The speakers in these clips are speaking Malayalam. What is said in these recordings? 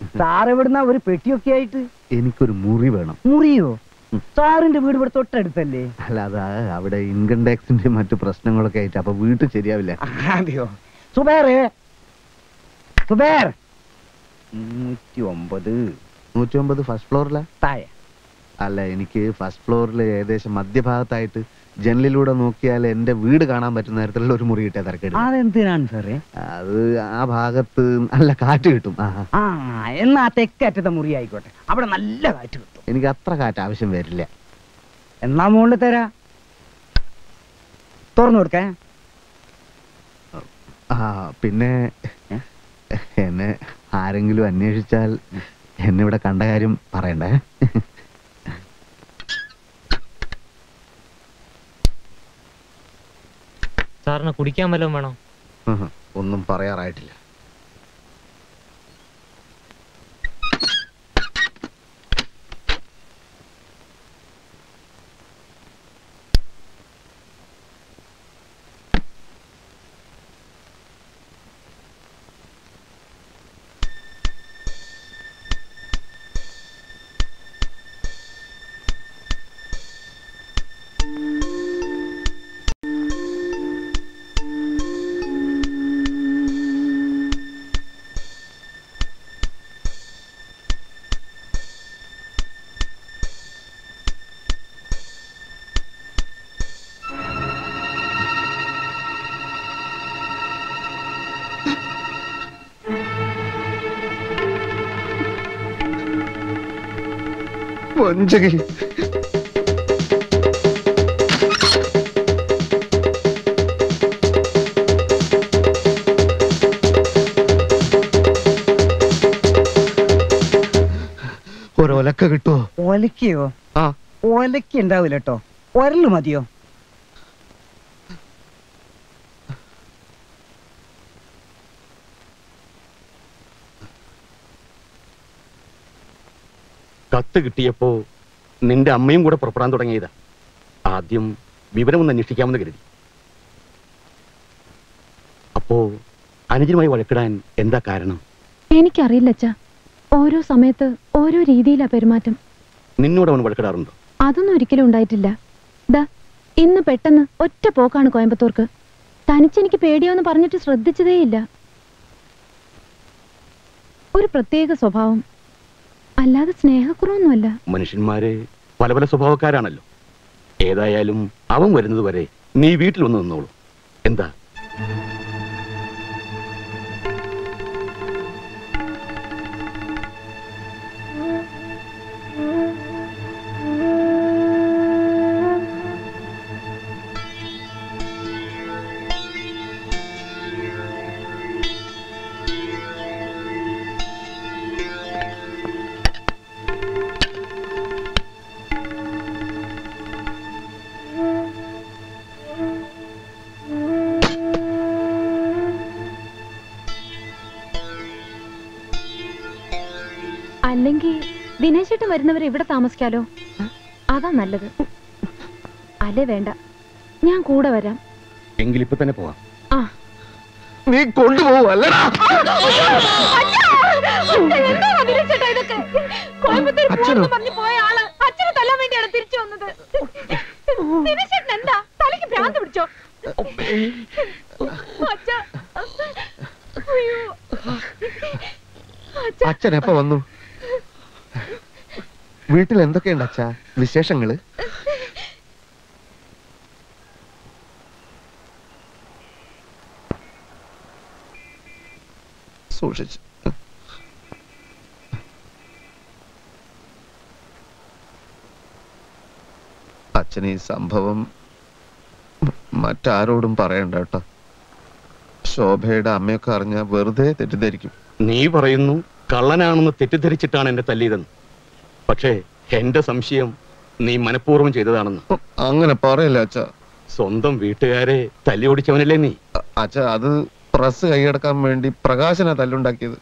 സാർ എവിടുന്ന ഒരു പെട്ടിയൊക്കെ ആയിട്ട് എനിക്കൊരു മുറി വേണം മുറിയോ സാറിന്റെ വീട് ഇവിടെ തൊട്ടടുത്തല്ലേ അല്ലാതെ അവിടെ ഇൻകം ടാക്സിന്റെ മറ്റു പ്രശ്നങ്ങളൊക്കെ ആയിട്ട് അപ്പൊ വീട്ടിൽ ശരിയാവില്ല അതെയോ സുബേറെ സുബേർ നൂറ്റി ഒമ്പത് നൂറ്റി ഒമ്പത് ഫസ്റ്റ് ഫ്ലോറിലാ താഴെ അല്ല എനിക്ക് ഫസ്റ്റ് ഫ്ലോറിൽ ഏകദേശം മധ്യഭാഗത്തായിട്ട് ജനലിലൂടെ നോക്കിയാൽ എന്റെ വീട് കാണാൻ പറ്റുന്ന തരത്തിലുള്ള ഒരു മുറി കിട്ടിയ തിരക്കേട് അതെന്തിനാണ് സാറേ അത് ആ ഭാഗത്ത് നല്ല കാറ്റ് കിട്ടും ആ, ആ എന്നാ ആ തെക്കറ്റത്തെ മുറി ആയിക്കോട്ടെ അവിടെ നല്ല കാറ്റ് കിട്ടും എനിക്ക് അത്ര കാറ്റ് ആവശ്യം വരില്ല എന്നാ മുകളിൽ തരാ തുറന്നു കൊടുക്കേ ആ പിന്നെ എന്നെ ആരെങ്കിലും അന്വേഷിച്ചാൽ എന്നെ ഇവിടെ കണ്ട കാര്യം പറയണ്ടേ സാറിന് കുടിക്കാൻ വല്ലതും വേണോ ഉഹും, ഒന്നും പറയാറായിട്ടില്ല വഞ്ചകി ഒരൊലക്ക കിട്ടുമോ ഒലക്കയോ ആ ഒലക്ക ഉണ്ടാവില്ല കേട്ടോ ഒരല് മതിയോ കത്ത് കിട്ടിയപ്പോ നിന്റെ അമ്മയും കൂടെ പുറപ്പെടാൻ തുടങ്ങിയതാ ആദ്യം വിവരമൊന്ന് അന്വേഷിക്കാമെന്ന് കരുതി അപ്പോ അനുജനുമായി വഴക്കിടാൻ എന്താ കാരണം എനിക്കറിയില്ല അച്ഛാ ഓരോ സമയത്ത് ഓരോ രീതിയിലാ പെരുമാറ്റം നിന്നോട് അവൻ വഴക്കിടാറുണ്ടോ അതൊന്നും ഒരിക്കലും ഉണ്ടായിട്ടില്ല ദാ ഇന്ന് പെട്ടെന്ന് ഒറ്റ പോക്കാണ് കോയമ്പത്തൂർക്ക് തനിച്ചെനിക്ക് പേടിയോന്ന് പറഞ്ഞിട്ട് ശ്രദ്ധിച്ചതേയില്ല ഒരു പ്രത്യേക സ്വഭാവം അല്ലാതെ സ്നേഹക്കുറവൊന്നുമല്ല മനുഷ്യന്മാര് പല പല സ്വഭാവക്കാരാണല്ലോ ഏതായാലും അവൻ വരുന്നത് വരെ നീ വീട്ടിൽ വന്ന് നിന്നോളൂ എന്താ അല്ലെങ്കിൽ ദിനേശേട്ടൻ വരുന്നവരെ ഇവിടെ താമസിക്കാലോ അതാ നല്ലത് അല്ലേ വേണ്ട ഞാൻ കൂടെ വരാം എങ്കിലിപ്പോ തന്നെ പോവാം ആ നീ കൊണ്ടുപോവല്ലടാ അച്ഛനോ? പോയ ആള് അച്ഛനെ തല്ലാൻ വേണ്ടിയാണ് തിരിച്ചു വന്നത് ദിനേശേട്ടൻ എന്താ തലയ്ക്ക് ഭ്രാന്ത് പിടിച്ചോ അച്ഛാ. അയ്യോ. അച്ഛാ. അച്ഛൻ എപ്പ വന്നു വീട്ടിൽ എന്തൊക്കെയുണ്ട് അച്ഛാ വിശേഷങ്ങള് സൂക്ഷിച്ച് അച്ഛൻ ഈ സംഭവം മറ്റാരോടും പറയണ്ട കേട്ടോ ശോഭയുടെ അമ്മയൊക്കെ അറിഞ്ഞ വെറുതെ തെറ്റിദ്ധരിക്കും നീ പറയുന്നു കള്ളനാണെന്ന് തെറ്റിദ്ധരിച്ചിട്ടാണ് എന്നെ തല്ലിയതെന്ന് പക്ഷേ എന്റെ സംശയം നീ മനഃപൂർവ്വം ചെയ്തതാണെന്ന് അങ്ങനെ പറയല്ല അച്ഛാ സ്വന്തം വീട്ടുകാരെ തല്ലി ഓടിച്ചവനല്ലേ നീ അച്ഛാ അത് പ്രസ് കൈയടക്കാൻ വേണ്ടി പ്രകാശന തല്ലുണ്ടാക്കിയത്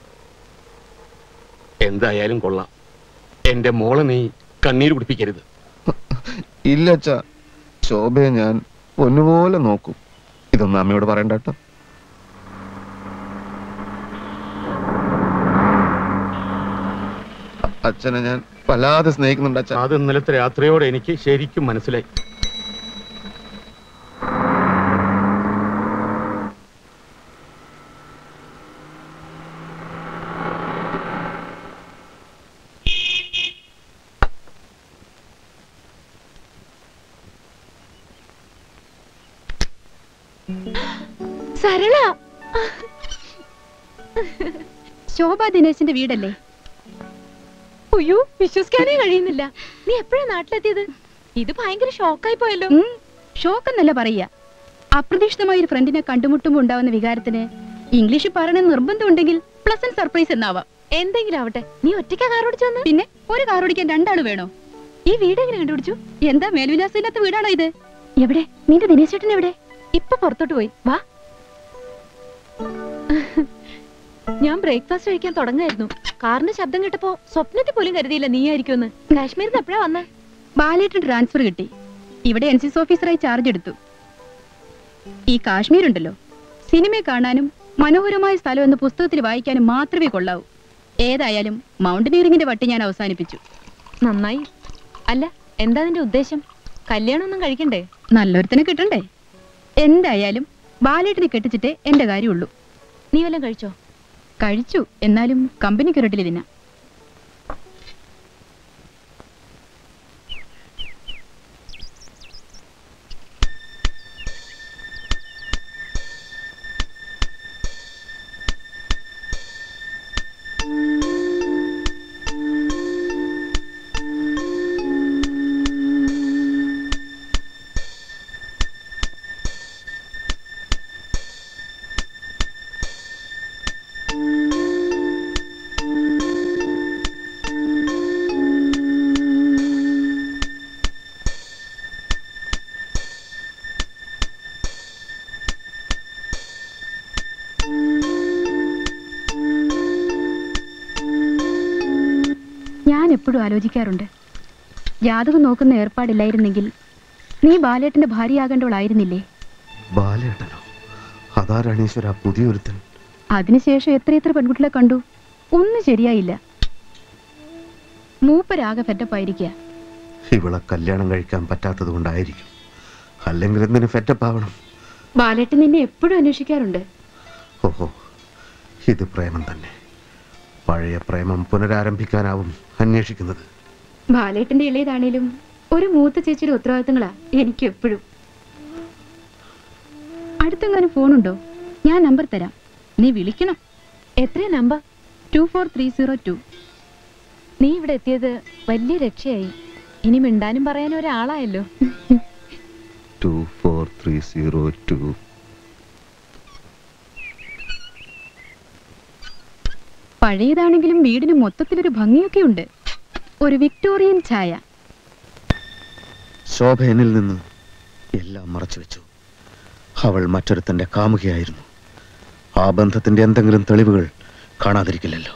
എന്തായാലും കൊള്ളാം എന്റെ മോളെ നീ കണ്ണീര് കുടിപ്പിക്കരുത് ഇല്ല അച്ഛാ ശോഭയെ ഞാൻ പൊന്നുപോലെ നോക്കും ഇതൊന്നും അമ്മയോട് പറയണ്ട കേട്ടോ അച്ഛനെ ഞാൻ വല്ലാതെ സ്നേഹിക്കുന്നുണ്ട് അച്ഛൻ അത് ഇന്നലത്തെ രാത്രിയോടെ എനിക്ക് ശരിക്കും മനസ്സിലായി സരള ശോഭ ദിനേശിന്റെ വീടല്ലേ അയ്യോ വിശ്വസിക്കാനേ കഴിയുന്നില്ല നീ എപ്പോഴാ നാട്ടിലെത്തിയത് ഇത് ഭയങ്കര ഷോക്കായി പോയല്ലോ ഉം, ഷോക്ക് എന്നല്ല പറയുക അപ്രതീക്ഷിതമായ ഒരു ഫ്രണ്ടിനെ കണ്ടുമുട്ടുമ്പോൾ ഉണ്ടാവുന്ന വികാരത്തിന് ഇംഗ്ലീഷ് പറയണ നിർബന്ധമുണ്ടെങ്കിൽ പ്ലസൻ സർപ്രൈസ് എന്നാവാം എന്തെങ്കിലും ആവട്ടെ നീ ഒറ്റയ്ക്കാ കാർ ഓടിച്ചു വന്ന് പിന്നെ ഒരു കാർ ഓടിക്കാൻ രണ്ടാള് വേണോ ഈ വീട് എങ്ങനെ കണ്ടുപിടിച്ചു എന്താ മേൽവിലാസം ഇല്ലാത്ത വീടാണോ ഇത് എവിടെ നിന്റെ ദിനേശേട്ടൻ എവിടെ ഇപ്പൊ പുറത്തോട്ട് പോയി വാ ഞാൻ ബ്രേക്ക്ഫാസ്റ്റ് കഴിക്കാൻ തുടങ്ങായിരുന്നു കാറിന്റെ ശബ്ദം കേട്ടപ്പോ സ്വപ്നത്തിൽ പോലും കരുതിയില്ല നീ ആയിരിക്കുമെന്ന് കാശ്മീരിൽ നിന്ന് എപ്പോഴാ വന്ന ബാലേട്ടൻ ട്രാൻസ്ഫർ കിട്ടി ഇവിടെ എൻ സി എസ് ഓഫീസറായി ചാർജ് എടുത്തു ഈ കാശ്മീർ ഉണ്ടല്ലോ സിനിമ കാണാനും മനോഹരമായ സ്ഥലം എന്ന് പുസ്തകത്തിൽ വായിക്കാനും മാത്രമേ കൊള്ളാവൂ ഏതായാലും മൗണ്ടനീറിംഗിന്റെ വട്ടി ഞാൻ അവസാനിപ്പിച്ചു നന്നായി അല്ല എന്താ നിന്റെ ഉദ്ദേശം കല്യാണമൊന്നും കഴിക്കണ്ടേ നല്ലൊരുത്തനെ കിട്ടണ്ടേ എന്തായാലും ബാലേട്ടിനെ കെട്ടിച്ചിട്ടേ എന്റെ കാര്യമുള്ളൂ നീ വല്ലതും കഴിച്ചോ കഴിച്ചു എന്നാലും കമ്പനിക്ക് ഒരിട്ടിൽ തിന്നാം ഞാൻ എപ്പോഴും ആലോചിക്കാറുണ്ട് ജാതകം നോക്കുന്ന ഏർപ്പാടില്ലായിരുന്നെങ്കിൽ നീ ബാലേട്ടന്റെ ഭാര്യയാകേണ്ടവളായിരുന്നില്ലേ ബാലേട്ടനോ അതാരാണ് ഈശ്വര പുതിയൊരുത്തൻ അതിനുശേഷം എത്രയെത്ര പെൺകുട്ടികളെ കണ്ടു ഒന്നും ശരിയായില്ല മൂപ്പരാകെ ഫെറ്റപ്പായിരിക്കുക ഇവളെ കല്യാണം കഴിക്കാൻ പറ്റാത്തത് കൊണ്ടായിരിക്കും അല്ലെങ്കിൽ എന്തിനു ഫെറ്റപ്പാവണം ബാലേട്ടൻ നിന്നെ എപ്പോഴും അന്വേഷിക്കാറുണ്ട് ഓഹോ ഇത് പ്രേമം തന്നെ പഴയ പ്രേമം പുനരാരംഭിക്കാനാവും അന്വേഷിക്കുന്നത് ബാലേട്ടന്റെ ഇളയതാണേലും ഒരു മൂത്ത ചേച്ചിയുടെ ഉത്തരവാദിത്തങ്ങളാ എനിക്ക് എപ്പോഴും അടുത്തെങ്ങാനും ഫോണുണ്ടോ ഞാൻ നമ്പർ തരാം നീ വിളിക്കണം എത്രയാ number two four three zero two നീ ഇവിടെ എത്തിയത് വലിയ രക്ഷയായി ഇനി മിണ്ടാനും പറയാനും ഒരാളായല്ലോ two four three zero two പഴയതാണെങ്കിലും വീടിന് മൊത്തത്തിലൊരു ഭംഗിയൊക്കെ ഉണ്ട് ഒരു വിക്ടോറിയൻ ഛായ ശോഭ എന്നിൽ നിന്ന് എല്ലാം മറച്ചു വെച്ചു അവൾ മറ്റൊരുത്തന്റെ കാമുകയായിരുന്നു ആ ബന്ധത്തിന്റെ എന്തെങ്കിലും തെളിവുകൾ കാണാതിരിക്കില്ലല്ലോ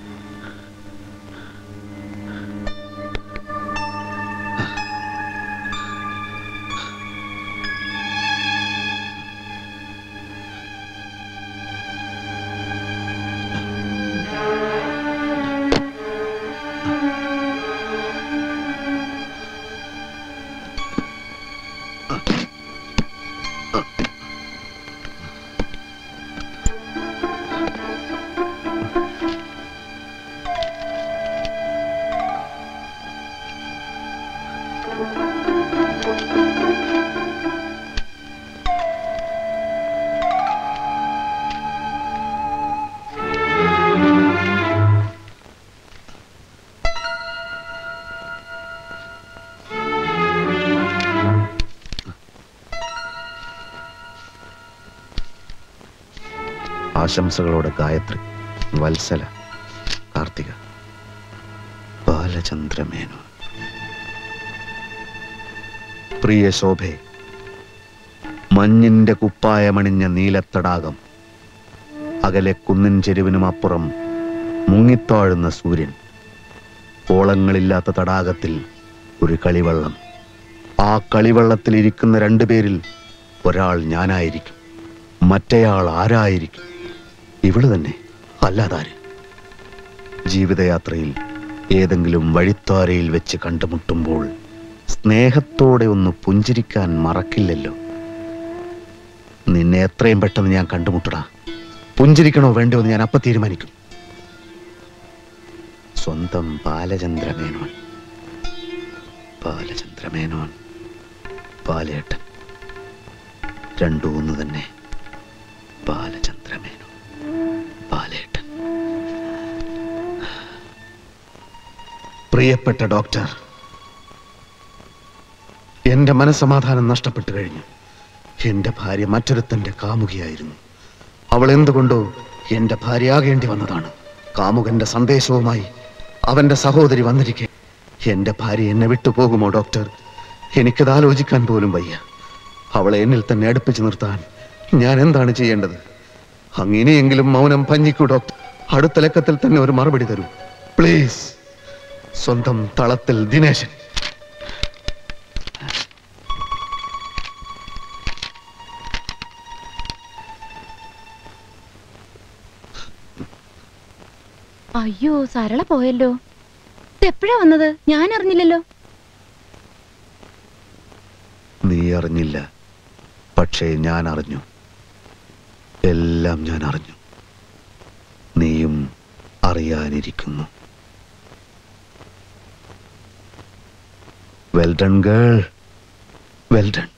ആശംസകളോടെ ഗായത്രി വത്സല കാർത്തിക ബാലചന്ദ്രമേനു പ്രിയ ശോഭേ മഞ്ഞിന്റെ കുപ്പായമണിഞ്ഞ നീലത്തടാകം അകലെ കുന്നിൻ ചെരുവിനും അപ്പുറം മുങ്ങിത്താഴുന്ന സൂര്യൻ ഓളങ്ങളില്ലാത്ത തടാകത്തിൽ ഒരു കളിവള്ളം ആ കളിവള്ളത്തിൽ ഇരിക്കുന്ന രണ്ടുപേരിൽ ഒരാൾ ഞാനായിരിക്കും മറ്റേയാൾ ആരായിരിക്കും ഇവള് തന്നെ അല്ലാതാര് ജീവിതയാത്രയിൽ ഏതെങ്കിലും വഴിത്താരയിൽ വെച്ച് കണ്ടുമുട്ടുമ്പോൾ സ്നേഹത്തോടെ ഒന്ന് പുഞ്ചിരിക്കാൻ മറക്കില്ലല്ലോ നിന്നെ എത്രയും പെട്ടെന്ന് ഞാൻ കണ്ടുമുട്ടടാ പുഞ്ചിരിക്കണോ വേണ്ടോ എന്ന് ഞാൻ അപ്പ തീരുമാനിക്കും സ്വന്തം ബാലചന്ദ്രമേനോൻ ബാലചന്ദ്രമേനോൻ ബാലേട്ടൻ രണ്ടു ഒന്ന് തന്നെ ബാലചന്ദ്രമേനോൻ ബാലേട്ടൻ പ്രിയപ്പെട്ട ഡോക്ടർ എന്റെ മനസ്സമാധാനം നഷ്ടപ്പെട്ടു കഴിഞ്ഞു എന്റെ ഭാര്യ മറ്റൊരുത്തന്റെ കാമുകിയായിരുന്നു അവൾ എന്തുകൊണ്ടോ എന്റെ ഭാര്യയാകേണ്ടി വന്നതാണ് കാമുകന്റെ സന്ദേശവുമായി അവന്റെ സഹോദരി വന്നിരിക്കെ എന്റെ ഭാര്യ എന്നെ വിട്ടുപോകുമോ ഡോക്ടർ എനിക്കത് ആലോചിക്കാൻ പോലും വയ്യ അവളെ എന്നിൽ തന്നെ അടുപ്പിച്ചു നിർത്താൻ ഞാൻ എന്താണ് ചെയ്യേണ്ടത് അങ്ങനെയെങ്കിലും മൗനം പഞ്ഞിക്കൂ ഡോക്ടർ അടുത്ത ലക്കത്തിൽ തന്നെ ഒരു മറുപടി തരൂ പ്ലീസ് സ്വന്തം തളത്തിൽ ദിനേശൻ അയ്യോ സരള പോയല്ലോ എപ്പോഴാ വന്നത് ഞാൻ അറിഞ്ഞില്ലല്ലോ നീ അറിഞ്ഞില്ല പക്ഷേ ഞാൻ അറിഞ്ഞു എല്ലാം ഞാൻ അറിഞ്ഞു നീയും അറിയാനിരിക്കുന്നു well done girl well done